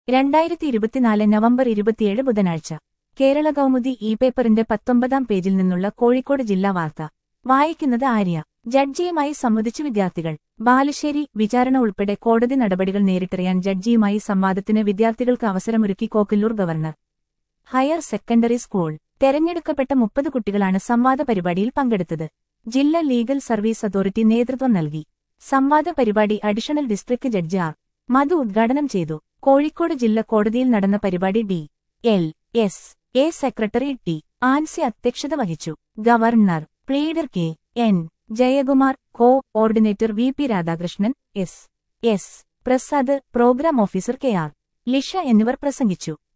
രണ്ടായിരത്തി ഇരുപത്തിനാല് നവംബർ ഇരുപത്തിയേഴ് ബുധനാഴ്ച കേരള കൗമുദി ഇ പേപ്പറിന്റെ പത്തൊമ്പതാം പേജിൽ നിന്നുള്ള കോഴിക്കോട് ജില്ലാ വാർത്ത വായിക്കുന്നത് ആര്യ ജഡ്ജിയുമായി സംവദിച്ചു വിദ്യാർത്ഥികൾ ബാലുശ്ശേരി വിചാരണ ഉൾപ്പെടെ കോടതി നടപടികൾ നേരിട്ടറിയാൻ ജഡ്ജിയുമായി സംവാദത്തിന് വിദ്യാർത്ഥികൾക്ക് അവസരമൊരുക്കി Kokkallur government higher secondary school തെരഞ്ഞെടുക്കപ്പെട്ട മുപ്പത് കുട്ടികളാണ് സംവാദ പരിപാടിയിൽ പങ്കെടുത്തത് ജില്ലാ ലീഗൽ സർവീസ് അതോറിറ്റി നേതൃത്വം നൽകി സംവാദ പരിപാടി additional district judge R Madhu ഉദ്ഘാടനം ചെയ്തു കോഴിക്കോട് ജില്ലാ കോടതിയിൽ നടന്ന പരിപാടി D L S A secretary T Ancy അധ്യക്ഷത വഹിച്ചു government pleader K N Jayakumar coordinator V P Radhakrishnan S S Prasad programme officer K R Lisha എന്നിവർ പ്രസംഗിച്ചു